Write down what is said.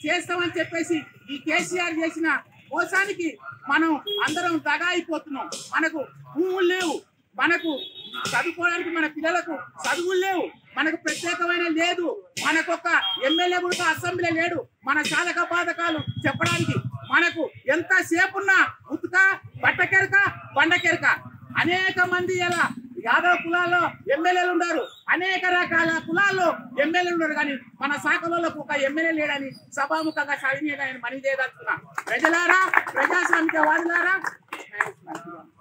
చేస్తామని చెప్పేసి ఈ కేసీఆర్ చేసిన మోసానికి మనం అందరం దగా అయిపోతున్నాం మనకు భూములు లేవు మనకు చదువుకోవడానికి మన పిల్లలకు చదువులు లేవు మనకు ప్రత్యేకమైన లేదు మనకు ఒక ఎమ్మెల్యే కూడా అసెంబ్లీ లేడు మన శాలక బాధకాలు చెప్పడానికి మనకు ఎంత సేపున్నా ఉతుక బట్టకెరక బండకెరక అనేక మంది ఇలా యాదవ కులాల్లో ఎమ్మెల్యేలు ఉన్నారు అనేక రకాల కులాల్లో ఎమ్మెల్యేలు ఉన్నారు కానీ మన శాఖలకు ఒక ఎమ్మెల్యే లేడని సభాముఖంగా సవినీయంగా నేను మనవి చేయదలుచుకున్నా ప్రజలారా ప్రజాస్వామిక వాదులారా